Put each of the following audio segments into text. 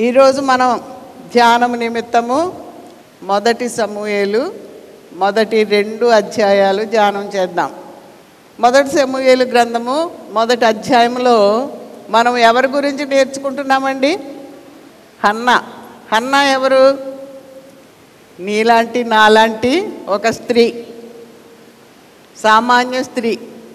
ఈరోజు మనం ధ్యానం నిమిత్తము మొదటి సమూహేలు మొదటి రెండు అధ్యాయాలు ధ్యానం చేద్దాం మొదటి సమూహేలు గ్రంథము మొదటి అధ్యాయంలో మనం ఎవరి గురించి నేర్చుకుంటున్నామండి హన్న హన్న ఎవరు నీలాంటి నాలాంటి ఒక స్త్రీ సామాన్య స్త్రీ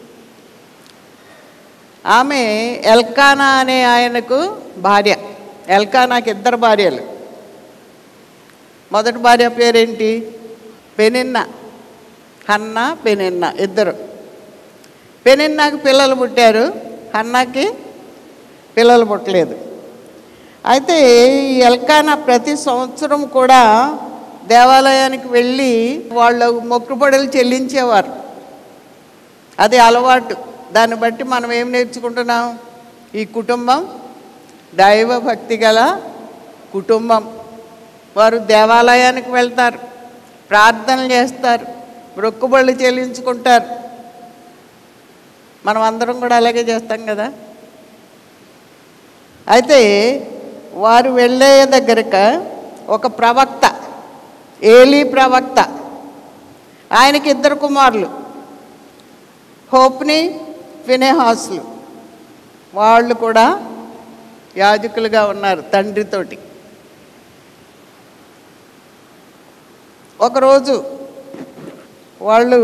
ఆమె ఎల్కానా అనే ఆయనకు భార్య ఎల్కానాకి ఇద్దరు భార్యలు మొదటి భార్య పేరేంటి పెనిన్న హన్న పెనిన్న ఇద్దరు పెనిన్నాకి పిల్లలు పుట్టారు హన్నాకి పిల్లలు పుట్టలేదు అయితే ఈ ఎల్కానా ప్రతి సంవత్సరం కూడా దేవాలయానికి వెళ్ళి వాళ్ళు మొక్కుబడులు చెల్లించేవారు అది అలవాటు దాన్ని బట్టి మనం ఏం నేర్చుకుంటున్నాం ఈ కుటుంబం దైవ భక్తి గల కుటుంబం వారు దేవాలయానికి వెళ్తారు ప్రార్థనలు చేస్తారు మొక్కుబళ్ళు చెల్లించుకుంటారు మనం అందరం కూడా అలాగే చేస్తాం కదా అయితే వారు వెళ్ళే దగ్గరక ఒక ప్రవక్త ఏలీ ప్రవక్త ఆయనకి ఇద్దరు కుమారులు హోప్ని ఫినేహాస్లు వాళ్ళు కూడా యాజకులుగా ఉన్నారు తండ్రితోటి ఒకరోజు వాళ్ళు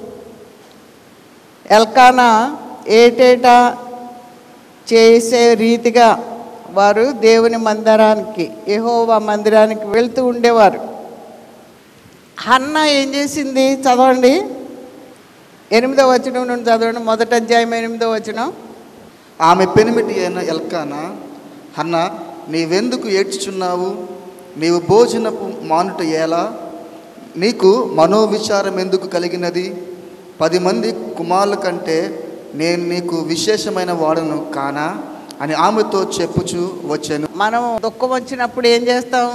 ఎల్కానా ఏటేటా చేసే రీతిగా వారు దేవుని మందిరానికి యెహోవా మందిరానికి వెళ్తూ ఉండేవారు హన్న ఏం చేసింది చదవండి ఎనిమిదో వచనం నుండి చదవండి మొదటి అధ్యాయం ఎనిమిదో వచనం ఆమె పెనిమిటి అయిన ఎల్కానా అన్న నీవెందుకు ఏడ్చుచున్నావు నీవు భోజనపు మానుట ఎలా నీకు మనోవిచారం ఎందుకు కలిగినది పది మంది కుమారుల కంటే నేను నీకు విశేషమైన వాడను కానా అని ఆమెతో చెప్పుచు వచ్చాను మనం దుఃఖం వచ్చినప్పుడు ఏం చేస్తాము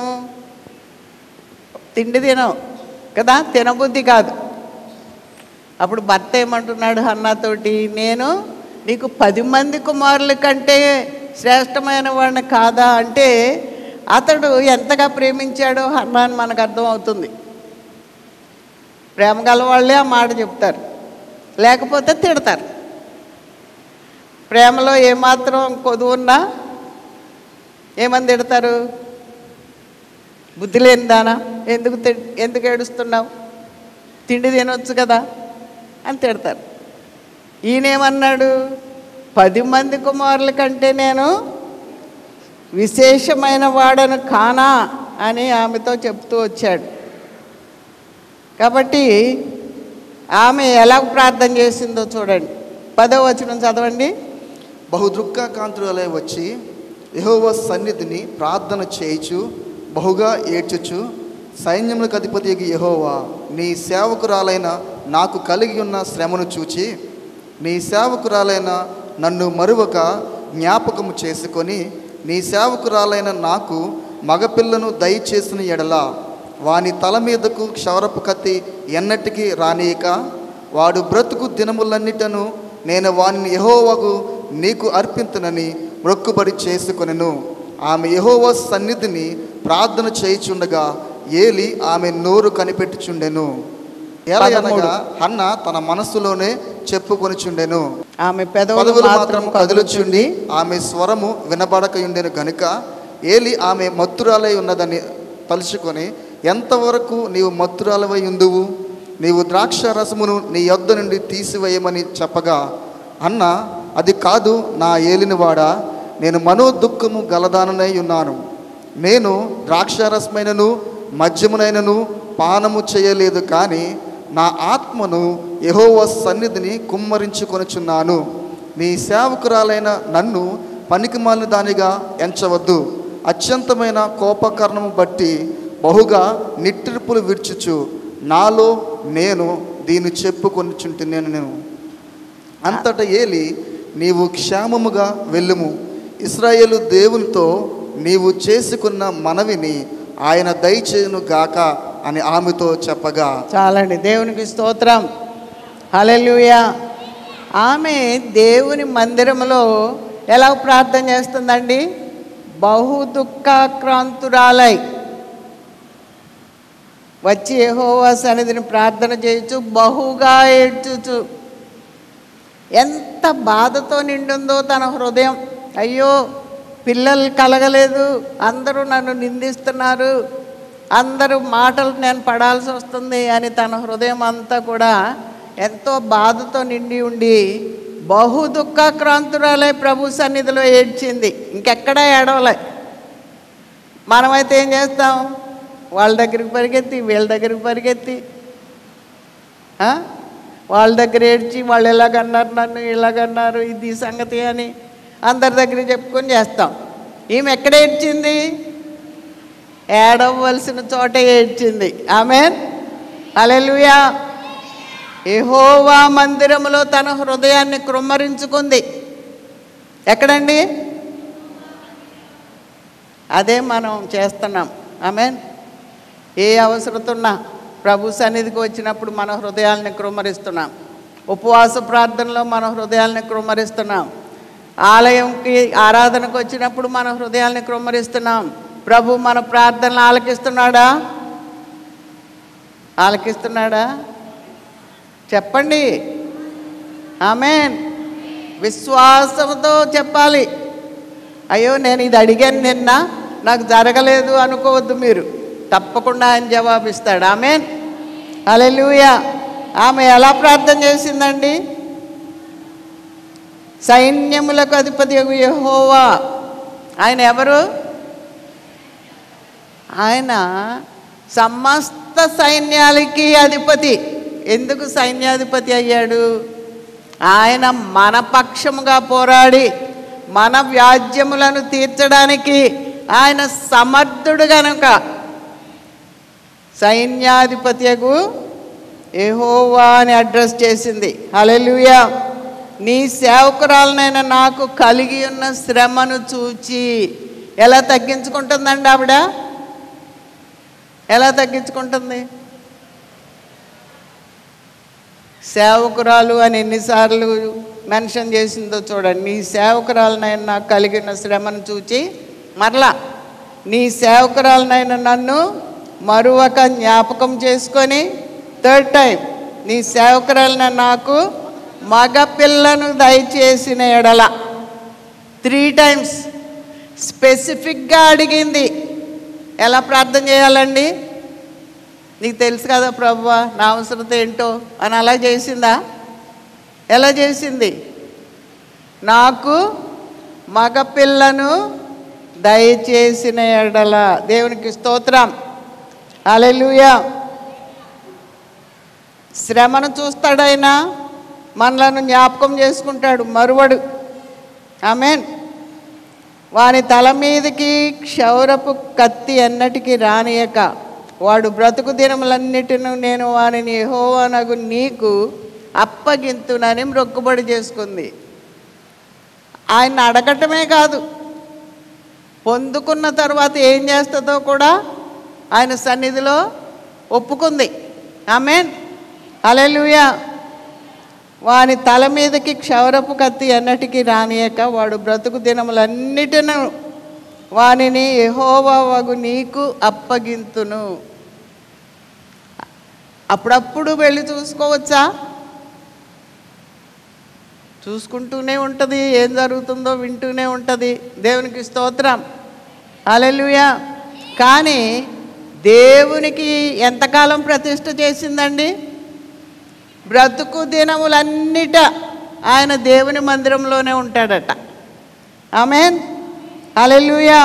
తిండి తినం కదా తినబుద్ధి కాదు అప్పుడు భర్త ఏమంటున్నాడు అన్నతోటి నేను నీకు పది మంది కుమారుల కంటే శ్రేష్టమైన వాడిని కాదా అంటే అతడు ఎంతగా ప్రేమించాడో అన్న అని మనకు అర్థం అవుతుంది ప్రేమ గల వాళ్ళే ఆ మాట చెప్తారు లేకపోతే తిడతారు ప్రేమలో ఏమాత్రం కొదువున్నా ఏమని తిడతారు బుద్ధి లేని దానా ఎందుకు తి- ఎందుకు ఏడుస్తున్నావు తిండి తినొచ్చు కదా అని తిడతారు ఈయనేమన్నాడు పది మంది కుమారుల కంటే నేను విశేషమైన వాడను కానా అని ఆమెతో చెప్తూ వచ్చాడు కాబట్టి ఆమె ఎలా ప్రార్థన చేసిందో చూడండి పదో వచనం చదవండి బహుదృక్కాంతులై వచ్చి యెహోవా సన్నిధిని ప్రార్థన చేయుచు బహుగా ఏడ్చుచు సైన్యములకు అధిపతి యెహోవా నీ సేవకురాలైన నాకు కలిగి ఉన్న శ్రమను చూచి నీ సేవకురాలైన నన్ను మరువక జ్ఞాపకము చేసుకొని నీ సేవకురాలైన నాకు మగపిల్లను దయచేసిన ఎడల వాని తల మీదకు క్షవరపు కత్తి ఎన్నటికీ రానీయక వాడు బ్రతుకు దినములన్నిటను నేను వానిని యహోవకు నీకు అర్పింతునని మొక్కుబడి చేసుకొనెను ఆమె యహోవ సన్నిధిని ప్రార్థన చేయుచుండగా ఏలి ఆమె నోరు కనిపెట్టుచుండెను ఎలా అనగా హన్న తన మనస్సులోనే చెప్పుకొనిచుండెను ఆమె పెదవులు పదవులు మాత్రం మాత్రం కదులుచుండి కదులుచుండి ఆమె స్వరము వినబడకయుండెను గనుక ఏలి ఆమె మత్తురాలై ఉన్నదని తలుచుకొని ఎంతవరకు నీవు మత్తురాలవై ఉందువు నీవు ద్రాక్ష రసమును నీ యొద్ద నుండి తీసివేయమని చెప్పగా అన్న అది కాదు నా ఏలినవాడా నేను మనోదుఖము గలదాననై ఉన్నాను నేను ద్రాక్షారసమైనను మద్యమునైనను పానము చేయలేదు కానీ నా ఆత్మను యెహోవా సన్నిధిని కుమ్మరించుకొనుచున్నాను నీ సేవకురాలైన నన్ను పనికిమాలిన దానిగా ఎంచవద్దు అత్యంతమైన కోపకరణము బట్టి బహుగా నిట్టిర్పులు విడ్చుచు నాలో నేను దీన్ని చెప్పుకొనిచుంటున్నాను నేను అంతట ఏలి నీవు క్షేమముగా వెళ్ళుము ఇస్రాయేలు దేవునితో నీవు చేసుకున్న మనవిని ఆయన దయచేయును గాక అని ఆమెతో చెప్పగా చాలండి దేవునికి స్తోత్రం హల్లెలూయా ఆమె దేవుని మందిరంలో ఎలా ప్రార్థన చేస్తుందండి బహు దుఃఖాక్రాంతురాలై వచ్చి యెహోవా సన్నిధిని ప్రార్థన చేయొచ్చు బహుగా ఏడ్చుచు ఎంత బాధతో నిండుందో తన హృదయం అయ్యో పిల్లలు కలగలేదు అందరూ నన్ను నిందిస్తున్నారు అందరూ మాటలు నేను పడాల్సి వస్తుంది అని తన హృదయం అంతా కూడా ఎంతో బాధతో నిండి ఉండి బహు దుఃఖాక్రాంతురాలై ప్రభు సన్నిధిలో ఏడ్చింది ఇంకెక్కడా ఏడవలే మనమైతే ఏం చేస్తాం వాళ్ళ దగ్గరికి పరిగెత్తి వీళ్ళ దగ్గరికి పరిగెత్తి ఆ? వాళ్ళ దగ్గర ఏడ్చి వాళ్ళు ఎలాగన్నారు నన్ను ఇలాగన్నారు ఇది సంగతి అని అందరి దగ్గర చెప్పుకొని చేస్తాం ఈమె ఎక్కడ ఏడ్చింది ఏడవలసిన చోట ఏడ్చింది ఆమె అలెలుయా ఎహోవా మందిరములో తన హృదయాన్ని కృమ్మరించుకుంది ఎక్కడండి అదే మనం చేస్తున్నాం ఆమెన్ ఏ అవసరత ఉన్నా ప్రభు సన్నిధికి వచ్చినప్పుడు మన హృదయాల్ని కృమ్మరిస్తున్నాం ఉపవాస ప్రార్థనలో మన హృదయాల్ని కృమ్మరిస్తున్నాం ఆలయంకి ఆరాధనకు వచ్చినప్పుడు మన హృదయాల్ని కృమ్మరిస్తున్నాం ప్రభు మన ప్రార్థనలు ఆలకిస్తున్నాడా ఆలకిస్తున్నాడా చెప్పండి ఆమెన్ విశ్వాసంతో చెప్పాలి అయ్యో నేను ఇది అడిగాను నిన్న నాకు జరగలేదు అనుకోవద్దు మీరు తప్పకుండా ఆయన జవాబిస్తాడు ఆమె అలెలుయా ఆమె ఎలా ప్రార్థన చేసిందండి సైన్యములకు అధిపతి యెహోవా ఆయన ఎవరు ఆయన సమస్త సైన్యాలకి అధిపతి ఎందుకు సైన్యాధిపతి అయ్యాడు ఆయన మన పక్షముగా పోరాడి మన వ్యాజ్యములను తీర్చడానికి ఆయన సమర్థుడు గనుక సైన్యాధిపత్యకు ఏహోవా అని అడ్రస్ చేసింది హల్లెలూయా నీ సేవకురాలనైనా నాకు కలిగి ఉన్న శ్రమను చూచి ఎలా తగ్గించుకుంటుందండి ఆవిడ ఎలా తగ్గించుకుంటుంది సేవకురాలు అని ఎన్నిసార్లు మెన్షన్ చేసిందో చూడండి నీ సేవకురాలనైనా నాకు కలిగిన శ్రమను చూచి మరలా నీ సేవకురాలనైనా నన్ను మరొక జ్ఞాపకం చేసుకొని థర్డ్ టైం నీ సేవకురాలన నాకు మగ పిల్లను దయచేసిన ఎడల త్రీ టైమ్స్ స్పెసిఫిక్గా అడిగింది ఎలా ప్రార్థన చేయాలండి నీకు తెలుసు కదా ప్రభువా నా అవసరత ఏంటో అని అలా చేసిందా ఎలా చేసింది నాకు మగపిల్లను దయచేసిన ఎడల దేవునికి స్తోత్రం అలెలుయా శ్రమను చూస్తాడైనా మనలను జ్ఞాపకం చేసుకుంటాడు మరువడు ఆమెన్ వాని తల మీదకి క్షౌరపు కత్తి ఎన్నటికి రానియక వాడు బ్రతుకు దినములన్నిటిను నేను వానిని యెహోవానగు నీకు అప్పగింతునని మొక్కుబడి చేసుకుంది ఆయన అడగటమే కాదు పొందుకున్న తర్వాత ఏం చేస్తుందో కూడా ఆయన సన్నిధిలో ఒప్పుకుంది ఆమెన్ అలెలుయా వాని తల మీదకి క్షౌరపు కత్తి ఎన్నటికీ రానియక వాడు బ్రతుకు దినములన్నిటిను వానిని యెహోవావగు నీకు అప్పగింతును అప్పుడప్పుడు వెళ్ళి చూసుకోవచ్చా చూసుకుంటూనే ఉంటుంది ఏం జరుగుతుందో వింటూనే ఉంటుంది దేవునికి స్తోత్రం అలెలుయా కానీ దేవునికి ఎంతకాలం ప్రతిష్ఠ చేసిందండి బ్రతుకు దినములన్నిట ఆయన దేవుని మందిరంలోనే ఉంటాడట ఆమెన్ అలెలుయా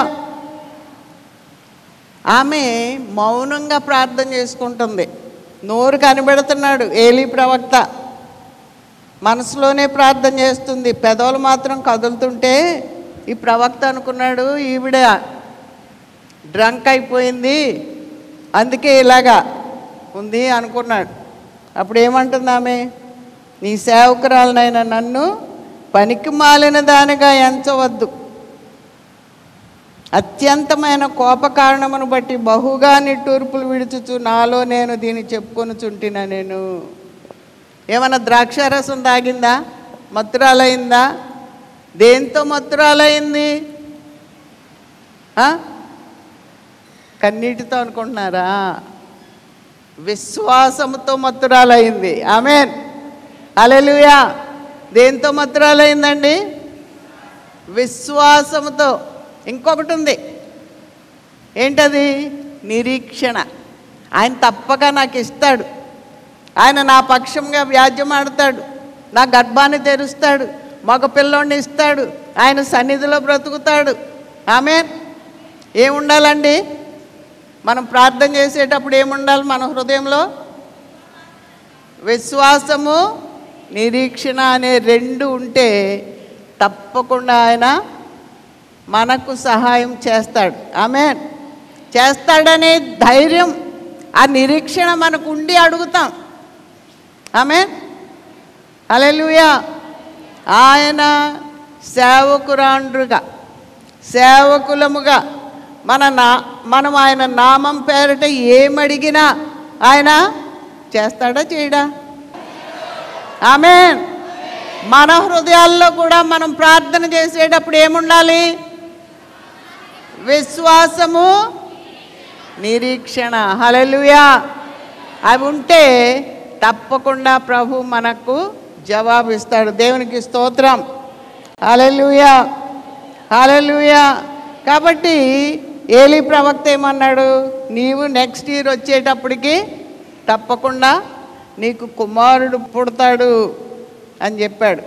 ఆమె మౌనంగా ప్రార్థన చేసుకుంటుంది నోరు కనిపెడుతున్నాడు ఏలీ ప్రవక్త మనసులోనే ప్రార్థన చేస్తుంది పెదవులు మాత్రం కదులుతుంటే ఈ ప్రవక్త అనుకున్నాడు ఈవిడ డ్రంక్ అయిపోయింది అందుకే ఇలాగా ఉంది అనుకున్నాడు అప్పుడు ఏమంటుంది ఆమె నీ సేవకురాలనైన నన్ను పనికి మాలిన దానిగా ఎంచవద్దు అత్యంతమైన కోప కారణమును బట్టి బహుగా నిట్టూర్పులు విడుచుచు నాలో నేను దీన్ని చెప్పుకొని చుంటిన నేను ఏమన్నా ద్రాక్షారసం తాగిందా మత్తురాలైందా దేంతో మత్తురాలైంది ఆ? కన్నీటితో అనుకుంటున్నారా విశ్వాసముతో మత్తురాలైంది ఆమెన్ అలెలుయా దేంతో మత్తురాలైందండి విశ్వాసముతో ఇంకొకటి ఉంది ఏంటది నిరీక్షణ ఆయన తప్పక నాకు ఇస్తాడు ఆయన నా పక్షంగా వ్యాజ్యం ఆడతాడు నా గర్భాన్ని తెరుస్తాడు మగ పిల్లోడిని ఇస్తాడు ఆయన సన్నిధిలో బ్రతుకుతాడు ఆమె ఏముండాలండి మనం ప్రార్థన చేసేటప్పుడు ఏముండాలి మన హృదయంలో విశ్వాసము నిరీక్షణ అనే రెండు ఉంటే తప్పకుండా ఆయన మనకు సహాయం చేస్తాడు ఆమె చేస్తాడనే ధైర్యం ఆ నిరీక్షణ మనకు ఉండి అడుగుతాం ఆమె అలెలుయా ఆయన సేవకురాండ్రుగా సేవకులముగా మన నా మనం ఆయన నామం పేరిట ఏమడిగినా ఆయన చేస్తాడా చేయడా ఆమె మన హృదయాల్లో కూడా మనం ప్రార్థన చేసేటప్పుడు ఏముండాలి విశ్వాసము నిరీక్షణ హలలుయా అవి ఉంటే తప్పకుండా ప్రభు మనకు జవాబిస్తాడు దేవునికి స్తోత్రం హలలుయా హలలుయా కాబట్టి ఏలి ప్రవక్త ఏమన్నాడు నీవు నెక్స్ట్ ఇయర్ వచ్చేటప్పటికి తప్పకుండా నీకు కుమారుడు పుడతాడు అని చెప్పాడు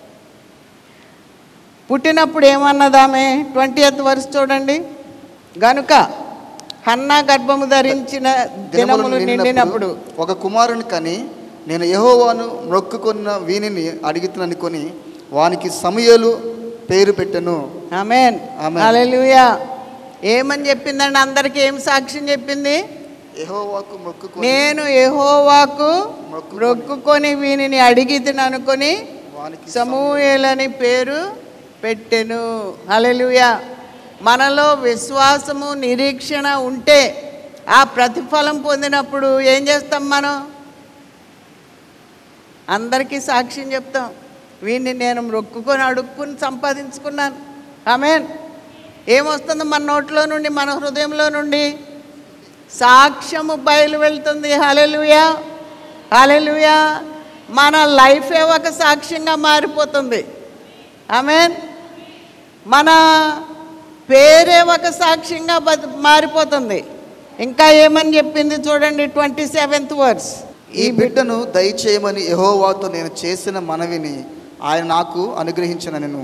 పుట్టినప్పుడు ఏమన్నదామె ట్వంటీ ఎత్ వర్స్ చూడండి గనుక హన్నా గర్భము ధరించిన దినములు నిండినప్పుడు ఒక కుమారుని కని నేను యెహోవాను మొక్కుకున్న వీనిని అడిగితుననుకొని వానికి సమయలు పేరు పెట్టెను ఆమెన్ ఆమేన్. హల్లెలూయా ఏమని చెప్పిందండి అందరికీ ఏం సాక్ష్యం చెప్పింది యెహోవాకు మొక్కుకొని నేను యెహోవాకు మొక్కుకొని మొక్కుకొని వీనిని అడిగితిని అనుకొని వానికి సమూయేలని పేరు పెట్టెను హల్లెలూయా మనలో విశ్వాసము నిరీక్షణ ఉంటే ఆ ప్రతిఫలం పొందినప్పుడు ఏం చేస్తాం మనం అందరికీ సాక్ష్యం చెప్తాం వీడిని నేను మొక్కుకొని అడుక్కుని సంపాదించుకున్నాను ఆమెన్ ఏమొస్తుంది మన నోట్లో నుండి మన హృదయంలో నుండి సాక్ష్యము బయలు వెళ్తుంది హలెలుయా హలెలుయా మన లైఫే ఒక సాక్ష్యంగా మారిపోతుంది ఆమెన్ మన పేరే ఒక సాక్ష్యంగా బతి మారిపోతుంది ఇంకా ఏమని చెప్పింది చూడండి ట్వంటీ సెవెంత్ వర్స్ ఈ బిడ్డను దయచేయమని యెహోవాతో నేను చేసిన మనవిని ఆయన నాకు అనుగ్రహించిన నేను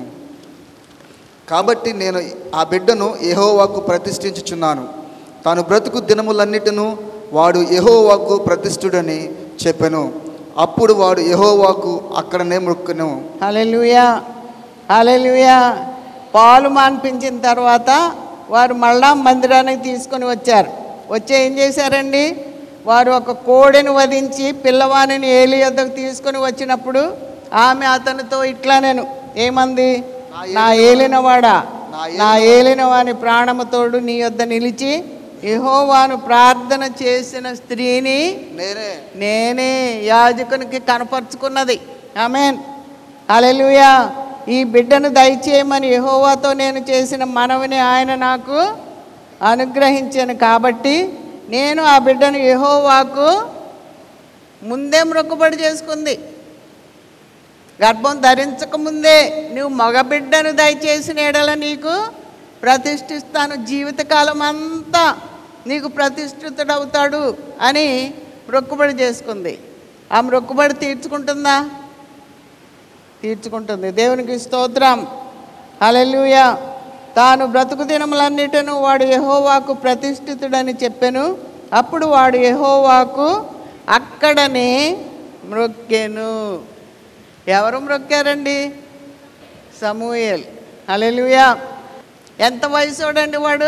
కాబట్టి నేను ఆ బిడ్డను యెహోవాకు ప్రతిష్ఠించుచున్నాను తాను బ్రతుకు దినములన్నిటిను వాడు యెహోవాకు ప్రతిష్ఠుడని చెప్పెను అప్పుడు వాడు యెహోవాకు అక్కడనే మొక్కును హలెలుయా హలెలుయా పాలు మాన్పించిన తర్వాత వారు మళ్ళా మందిరానికి తీసుకొని వచ్చారు వచ్చి ఏం చేశారండి వారు ఒక కోడెను వధించి పిల్లవాణిని ఏలి యొద్దకు తీసుకొని వచ్చినప్పుడు ఆమె అతనితో ఇట్లా నేను ఏమంది నా ఏలినవాడా నా ఏలినవాని ప్రాణముతోడు నీ యొద్ద నిలిచి యెహోవాను ప్రార్థన చేసిన స్త్రీని నేనే నేనే యాజకునికి కనపరుచుకున్నది ఆమెన్ హల్లెలూయా ఈ బిడ్డను దయచేయమని యెహోవాతో నేను చేసిన మనవిని ఆయన నాకు అనుగ్రహించాను కాబట్టి నేను ఆ బిడ్డను యెహోవాకు ముందే మొక్కుబడి చేసుకుంది గర్భం ధరించకముందే నువ్వు మగబిడ్డను దయచేసిన ఎడల నీకు ప్రతిష్ఠిస్తాను జీవితకాలం అంతా నీకు ప్రతిష్ఠితుడవుతాడు అని మొక్కుబడి చేసుకుంది ఆ మొక్కుబడి తీర్చుకుంటుందా తీర్చుకుంటుంది దేవునికి స్తోత్రం హల్లెలూయా తాను బ్రతుకు దినములన్నిటను వాడు యెహోవాకు ప్రతిష్ఠితుడని చెప్పెను అప్పుడు వాడు యెహోవాకు అక్కడనే మ్రొక్కెను ఎవరు మ్రొక్కారండి సమూయేల్ హల్లెలూయా ఎంత వయసోడండి వాడు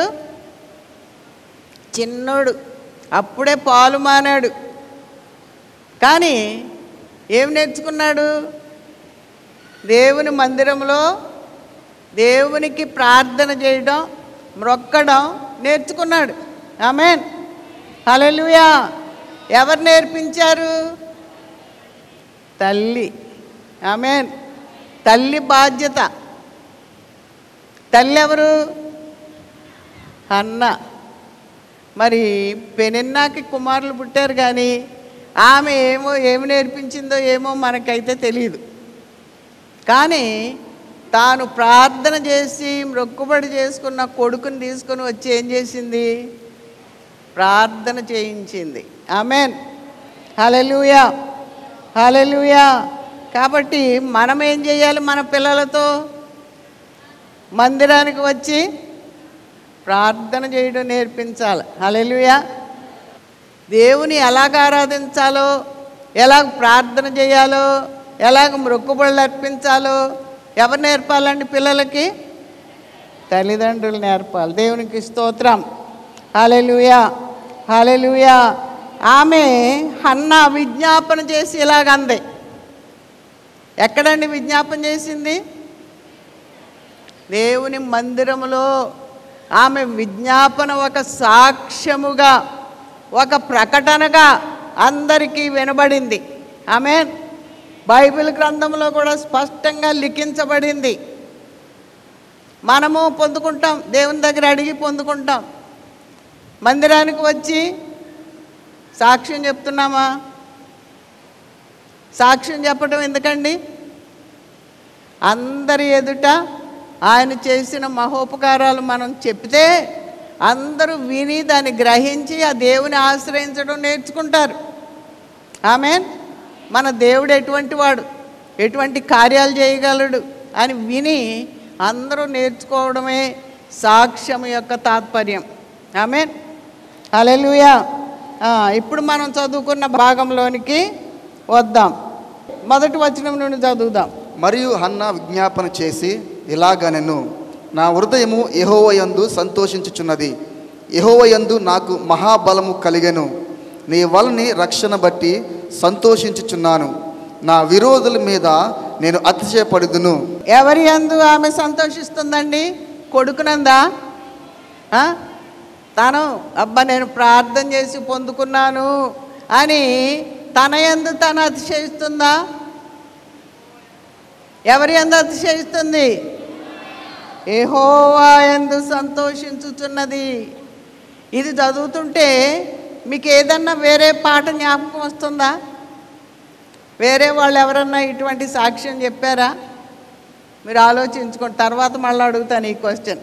చిన్నోడు అప్పుడే పాలు మానాడు కానీ ఏం నేర్చుకున్నాడు దేవుని మందిరంలో దేవునికి ప్రార్థన చేయడం మ్రొక్కడం నేర్చుకున్నాడు ఆమెన్ హల్లెలూయా ఎవరు నేర్పించారు తల్లి ఆమెన్ తల్లి బాధ్యత తల్లి ఎవరు అన్న మరి పెనిన్నాకి కుమారులు పుట్టారు కానీ ఆమె ఏమో ఏమి నేర్పించిందో ఏమో మనకైతే తెలియదు కానీ తాను ప్రార్థన చేసి మొక్కుబడి చేసుకున్న కొడుకుని తీసుకొని వచ్చి ఏం చేసింది ప్రార్థన చేయించింది ఆమెన్ హలెలుయా హలెలుయా కాబట్టి మనం ఏం చేయాలి మన పిల్లలతో మందిరానికి వచ్చి ప్రార్థన చేయడం నేర్పించాలి హలెలుయా దేవుని ఎలాగ ఆరాధించాలో ఎలాగ ప్రార్థన చేయాలో ఎలాగ మొక్కుబళ్ళు అర్పించాలో ఎవరు నేర్పాలండి పిల్లలకి తల్లిదండ్రులు నేర్పాలి దేవునికి స్తోత్రం హాలెలుయా హాలెలుయా ఆమె హన్న విజ్ఞాపన చేసి ఇలాగ అంది ఎక్కడండి విజ్ఞాపన చేసింది దేవుని మందిరములో ఆమె విజ్ఞాపన ఒక సాక్ష్యముగా ఒక ప్రకటనగా అందరికీ వినబడింది ఆమె బైబిల్ గ్రంథంలో కూడా స్పష్టంగా లిఖించబడింది మనము పొందుకుంటాం దేవుని దగ్గర అడిగి పొందుకుంటాం మందిరానికి వచ్చి సాక్ష్యం చెప్తున్నామా సాక్ష్యం చెప్పడం ఎందుకండి అందరి ఎదుట ఆయన చేసిన మహోపకారాలు మనం చెప్తే అందరూ విని దాన్ని గ్రహించి ఆ దేవుని ఆశ్రయించడం నేర్చుకుంటారు ఆమెన్ మన దేవుడు ఎటువంటి వాడు ఎటువంటి కార్యాలు చేయగలడు అని విని అందరూ నేర్చుకోవడమే సాక్ష్యం యొక్క తాత్పర్యం ఆమెన్ అలెలుయా ఇప్పుడు మనం చదువుకున్న భాగంలోనికి వద్దాం మొదటి వచనం నుండి చదువుదాం మరియు హన్న విజ్ఞాపన చేసి ఇలాగనెను నా హృదయము యెహోవయందు సంతోషించుచున్నది యెహోవయందు నాకు మహాబలము కలిగెను నీ వలని రక్షణ బట్టి సంతోషించుచున్నాను నా విరోధుల మీద నేను అతిశయపడుదును ఎవరి అందు ఆమె సంతోషిస్తుందండి కొడుకునందా ఆ? తను అబ్బా నేను ప్రార్థన చేసి పొందుకున్నాను అని తన ఎందు తను అతిశయిస్తుందా ఎవరి ఎందు అతిశయిస్తుంది ఏహోవా ఎందు సంతోషించుచున్నది ఇది చదువుతుంటే మీకు ఏదన్నా వేరే పాట జ్ఞాపకం వస్తుందా వేరే వాళ్ళు ఎవరన్నా ఇటువంటి సాక్ష్యం చెప్పారా మీరు ఆలోచించుకోండి తర్వాత మళ్ళీ అడుగుతాను ఈ క్వశ్చన్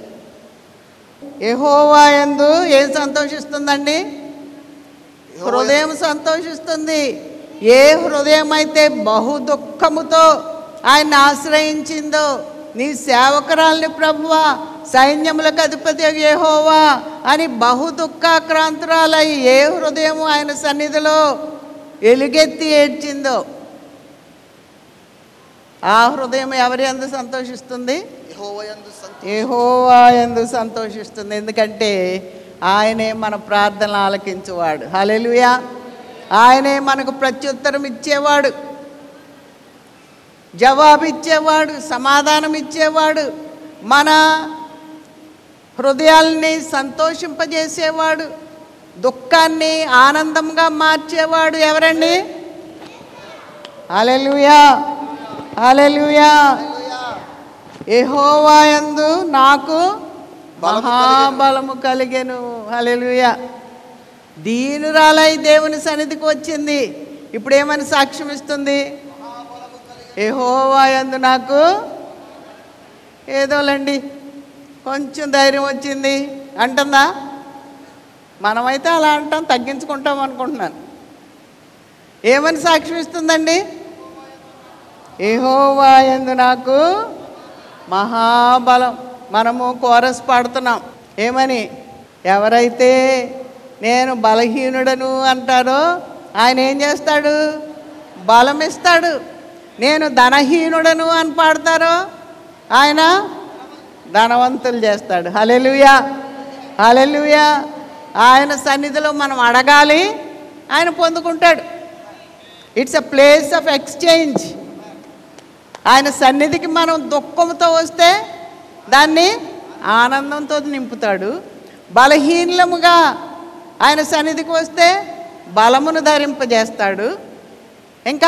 ఎహోవా ఎందు ఏం సంతోషిస్తుందండి హృదయం సంతోషిస్తుంది ఏ హృదయం అయితే బహు దుఃఖముతో ఆయన ఆశ్రయించిందో నీ సేవకురాల్ని ప్రభువా సైన్యములకు అధిపతి యెహోవా అని బహు దుఃఖాక్రాంతురాలై ఏ హృదయం ఆయన సన్నిధిలో ఎలుగెత్తి ఏడ్చిందో ఆ హృదయం ఎవరి అందు సంతోషిస్తుంది యెహోవాయందు సంతో- ఏహోవా ఎందు సంతోషిస్తుంది ఎందుకంటే ఆయనే మన ప్రార్థనలు ఆలకించువాడు హలెలుయా ఆయనే మనకు ప్రత్యుత్తరం ఇచ్చేవాడు జవాబు ఇచ్చేవాడు సమాధానం ఇచ్చేవాడు మన హృదయాల్ని సంతోషింపజేసేవాడు దుఃఖాన్ని ఆనందంగా మార్చేవాడు ఎవరండి హలెలుయా హలెలుయా యెహోవాయందు నాకు బలము మహాబలము కలిగెను హల్లెలూయా దీనురాలై దేవుని సన్నిధికి వచ్చింది ఇప్పుడు ఏమని సాక్ష్యం ఇస్తుంది యెహోవాయందు నాకు ఏదోలండి కొంచెం ధైర్యం వచ్చింది అంటుందా మనమైతే అలా అంటాం తగ్గించుకుంటాం అనుకుంటున్నాను ఏమని సాక్ష్యం ఇస్తుందండి ఏహోవాయందు నాకు మహాబలం మనము కోరస్ పాడుతున్నాం ఏమని ఎవరైతే నేను బలహీనుడను అంటారో ఆయన ఏం చేస్తాడు బలం ఇస్తాడు నేను ధనహీనుడను అని పాడతారో ఆయన ధనవంతులు చేస్తాడు హలెలుయా హలెలుయా ఆయన సన్నిధిలో మనం అడగాలి ఆయన పొందుకుంటాడు it's a place of exchange ఆయన సన్నిధికి మనం దుఃఖంతో వస్తే దాన్ని ఆనందంతో నింపుతాడు బలహీనముగా ఆయన సన్నిధికి వస్తే బలమును ధరింపజేస్తాడు ఇంకా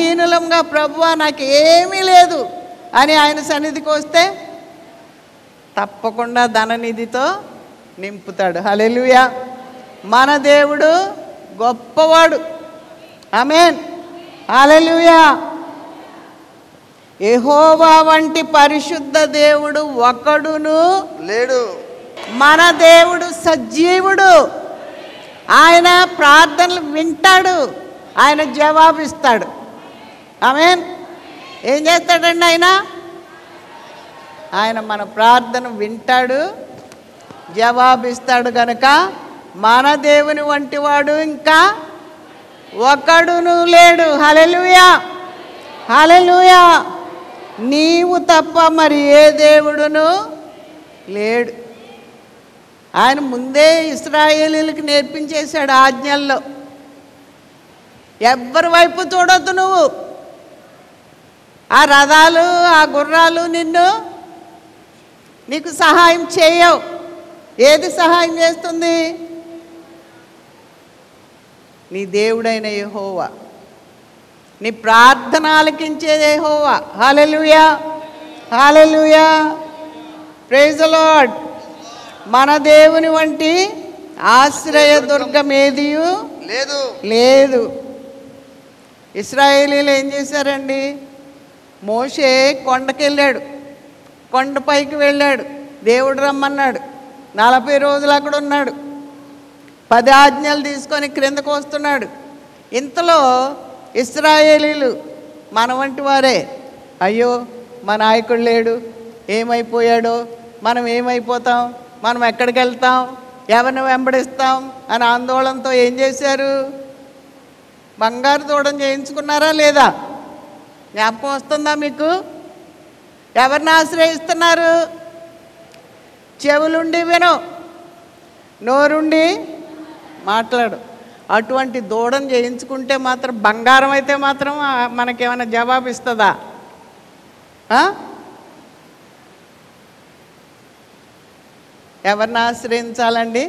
ధనహీనులంగా ప్రభువా నాకు ఏమీ లేదు అని ఆయన సన్నిధికి వస్తే తప్పకుండా ధననిధితో నింపుతాడు హల్లెలూయా మన దేవుడు గొప్పవాడు ఆమేన్ హల్లెలూయా యెహోవా వంటి పరిశుద్ధ దేవుడు ఒకడును లేడు మన దేవుడు సజీవుడు ఆయన ప్రార్థనలు వింటాడు ఆయన జవాబిస్తాడు ఆమెన్ ఏం చేస్తాడండి ఆయన ఆయన మన ప్రార్థన వింటాడు జవాబిస్తాడు గనుక మన దేవుని వంటి వాడు ఇంకా ఒకడును లేడు హలెలుయా హలెలుయా నీవు తప్ప మరి ఏ దేవుడును లేడు ఆయన ముందే ఇస్రాయేలీలకు నేర్పించేశాడు ఆజ్ఞల్లో ఎవ్వరి వైపు చూడొద్దు నువ్వు ఆ రథాలు ఆ గుర్రాలు నిన్ను నీకు సహాయం చేయవు ఏది సహాయం చేస్తుంది నీ దేవుడైన యెహోవా నీ ప్రార్థన ఆలకించే Jehovah hallelujah hallelujah praise Lord మన దేవుని వంటి ఆశ్రయ దుర్గమేదియు లేదు లేదు ఇస్రాయేలీలు ఏం చేశారండి మోషే కొండకెళ్ళాడు కొండపైకి వెళ్ళాడు దేవుడు రమ్మన్నాడు నలభై రోజులు అక్కడ ఉన్నాడు పది ఆజ్ఞలు తీసుకొని క్రిందకు వస్తున్నాడు ఇంతలో ఇస్రాయేలీలు మన వంటి వారే అయ్యో మా నాయకుడు లేడు ఏమైపోయాడో మనం ఏమైపోతాం మనం ఎక్కడికి వెళ్తాం ఎవరిని వెంబడిస్తాం అని ఆందోళనతో ఏం చేశారు బంగారు దూడం చేయించుకున్నారా లేదా జ్ఞాపకం వస్తుందా మీకు ఎవరిని ఆశ్రయిస్తున్నారు చెవులుండి విను నోరుండి మాట్లాడు అటువంటి దూడం చేయించుకుంటే మాత్రం బంగారం అయితే మాత్రం ఆ, మనకేమైనా జవాబు ఇస్తుందా ఆ? ఎవరిని ఆశ్రయించాలండి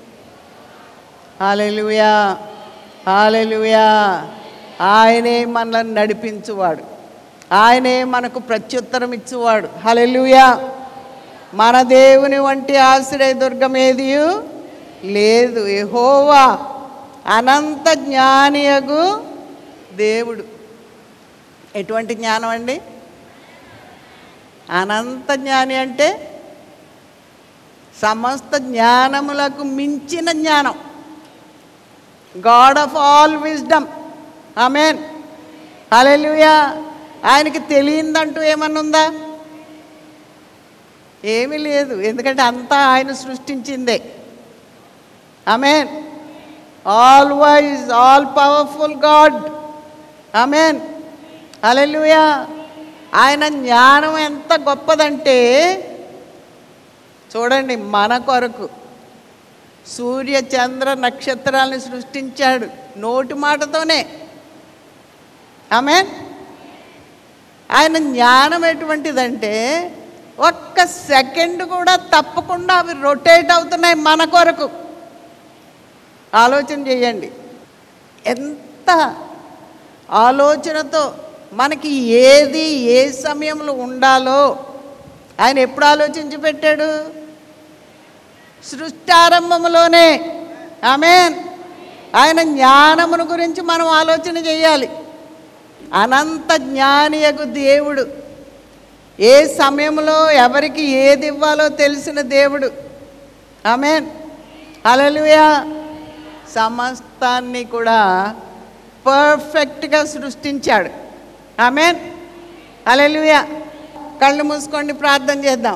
హాలెలుయా హాలెలుయా ఆయనే మనల్ని నడిపించువాడు ఆయనే మనకు ప్రత్యుత్తరం ఇచ్చువాడు హలెలుయా మన దేవుని వంటి ఆశ్రయ దుర్గం ఏదియు లేదు యెహోవా అనంత జ్ఞానియగు దేవుడు ఎటువంటి జ్ఞానం అండి అనంత జ్ఞాని అంటే సమస్త జ్ఞానములకు మించిన జ్ఞానం God of all wisdom amen hallelujah ఆయనకి తెలియందంటూ ఏమన్నా ఉందా ఏమీ లేదు ఎందుకంటే అంతా ఆయన సృష్టించిందే amen all wise all powerful God amen hallelujah ఆయన జ్ఞానం ఎంత గొప్పదంటే చూడండి మన కొరకు సూర్య చంద్ర నక్షత్రాలను సృష్టించాడు నోటి మాటతోనే ఆమె ఆయన జ్ఞానం ఎటువంటిదంటే ఒక్క సెకండ్ కూడా తప్పకుండా అవి రొటేట్ అవుతున్నాయి మన కొరకు ఆలోచన చేయండి ఎంత ఆలోచనతో మనకి ఏది ఏ సమయంలో ఉండాలో ఆయన ఎప్పుడు ఆలోచించి పెట్టాడు సృష్టారంభంలోనే ఆమెన్ ఆయన జ్ఞానమును గురించి మనం ఆలోచన చేయాలి అనంత జ్ఞానియగు దేవుడు ఏ సమయంలో ఎవరికి ఏది ఇవ్వాలో తెలిసిన దేవుడు ఆమెన్ అలలుయా సమస్తాన్ని కూడా పర్ఫెక్ట్గా సృష్టించాడు ఆమెన్ అలలుయా కళ్ళు మూసుకోండి ప్రార్థన చేద్దాం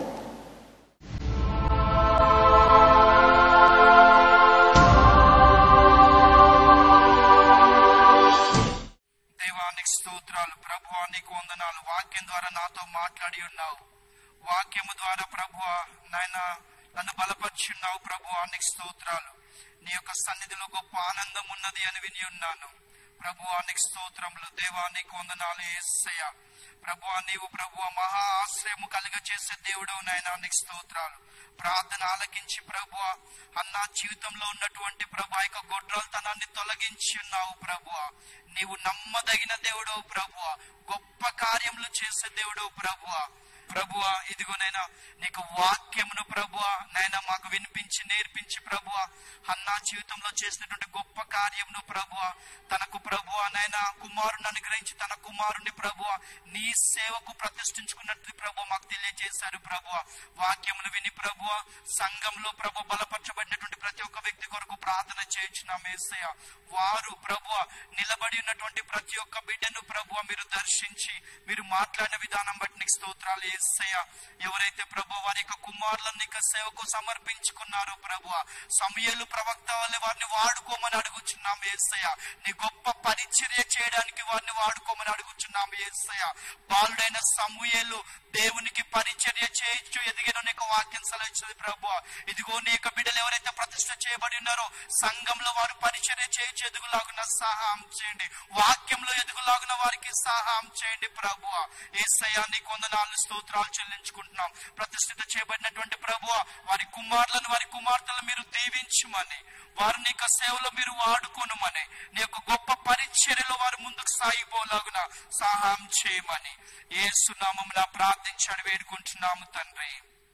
దేవానికి స్తోత్రాలు ప్రభువా నీకు వందనాలు వాక్యం ద్వారా నాతో మాట్లాడి ఉన్నావు వాక్యము ద్వారా ప్రభువా నాయన నన్ను బలపరుచున్నావు ప్రభువా నీకు స్తోత్రాలు నీ యొక్క సన్నిధిలో గొప్ప ఆనందం ఉన్నది అని విని ఉన్నాను ప్రభువా నీకు స్తోత్రములు దేవా నీకు వందనాలు యేసయ్య ప్రభువా నీవు ప్రభువా మహా ఆశ్రయము కలుగ చేసే దేవుడు నాయన నీకు స్తోత్రాలు ప్రార్థన ఆలకించి ప్రభువా అన్న జీవితంలో ఉన్నటువంటి ప్రభు యొక్క గొడ్రాలతనాన్ని తొలగించి ఉన్నావు ప్రభువా నీవు నమ్మదగిన దేవుడవు ప్రభువా గొప్ప కార్యములు చేసే దేవుడవు ప్రభువా ప్రభువా ఇదిగోనైనా నీకు వాక్యమును ప్రభువా నైనా మాకు వినిపించి నేర్పించి ప్రభువా అన్నా జీవితంలో చేసినటువంటి గొప్ప కార్యమును ప్రభువా తనకు ప్రభువా నైనా కుమారుని అనుగ్రహించి తన కుమారుని ప్రభువా నీ సేవకు ప్రతిష్ఠించుకున్నట్టు ప్రభు మాకు తెలియజేశారు ప్రభువా వాక్యమును విని ప్రభువా సంఘంలో ప్రభు బలపరచబడినటువంటి ప్రతి ఒక్క వ్యక్తి కొరకు ప్రార్థన చేయించున్నాం ఏసయ్య వారు ప్రభువ నిలబడి ఉన్నటువంటి ప్రతి ఒక్క బిడ్డను ప్రభువ మీరు దర్శించి మీరు మాట్లాడిన విధానం బట్టి నీకు స్తోత్రాలు ఏసయ్య ఎవరైతే ప్రభు వారి యొక్క కుమారులను నీకు సేవకు సమర్పించుకున్నారో ప్రభువ సమయలు ప్రవక్త వల్ల వారిని వాడుకోమని అడుగుచున్నాం ఏసయ్య నీ గొప్ప పరిచర్య చేయడానికి వారిని వాడుకోమని అడుగుచున్నాం ఏసయ్య బాలుడైన సమూయేలు దేవునికి పరిచర్య చేయొచ్చు ఎదిగిన నీకు వాక్యం సెలవిచ్చింది ప్రభు ఇదిగో నీ యొక్క బిడ్డలు ఎవరైతే ప్రతిష్ట చేయబడి ఉన్నారో సంఘంలో వారు పరిచర్య చేయొచ్చు ఎదుగులాగున సహాయం చేయండి వాక్యంలో ఎదుగులాగున వారికి సహాయం చేయండి ప్రభు ఏసయ్య నీ కొందనాలు స్తోత్రాలు చెల్లించుకుంటున్నాం ప్రతిష్ఠిత చేయబడినటువంటి ప్రభు వారి కుమారులను వారి కుమార్తెలను మీరు దీవించమని వారు నీ యొక్క సేవలో మీరు వాడుకోనమని నీ యొక్క గొప్ప పరిచర్యలో వారు ముందుకు సాగిపోలాగున సహాయం చేయమని ఏసునామమున ప్రార్థించాడు వేడుకుంటున్నాము తండ్రి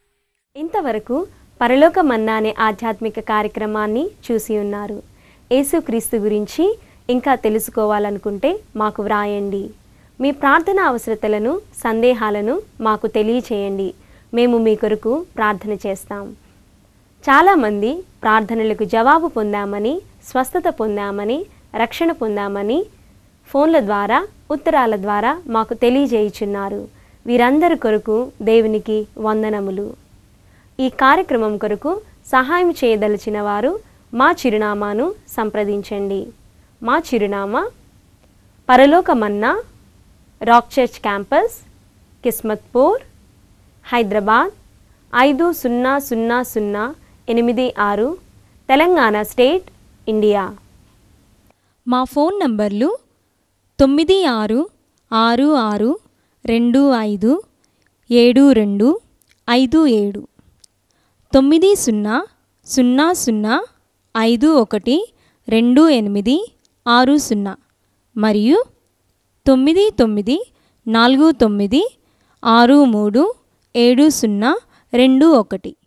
ఇంతవరకు పరలోక మన్నా అనే ఆధ్యాత్మిక కార్యక్రమాన్ని చూసి ఉన్నారు యేసుక్రీస్తు గురించి ఇంకా తెలుసుకోవాలనుకుంటే మాకు వ్రాయండి మీ ప్రార్థన అవసరతలను సందేహాలను మాకు తెలియచేయండి మేము మీ కొరకు ప్రార్థన చేస్తాం చాలామంది ప్రార్థనలకు జవాబు పొందామని స్వస్థత పొందామని రక్షణ పొందామని ఫోన్ల ద్వారా ఉత్తరాల ద్వారా మాకు తెలియజేయుచున్నారు వీరందరి కొరకు దేవునికి వందనములు ఈ కార్యక్రమం కొరకు సహాయం చేయదలిచిన వారు మా చిరునామాను సంప్రదించండి మా చిరునామా Paraloka Manna Rock Church Campus Kismatpur Hyderabad ఐదు సున్నా సున్నా సున్నా ఎనిమిది ఆరు తెలంగాణ స్టేట్ ఇండియా మా ఫోన్ నంబర్లు తొమ్మిది ఆరు ఆరు ఆరు రెండు ఐదు ఏడు రెండు ఐదు ఏడు తొమ్మిది సున్నా సున్నా సున్నా ఐదు ఒకటి రెండు ఎనిమిది ఆరు సున్నా మరియు తొమ్మిది తొమ్మిది నాలుగు తొమ్మిది ఆరు మూడు ఏడు సున్నా రెండు ఒకటి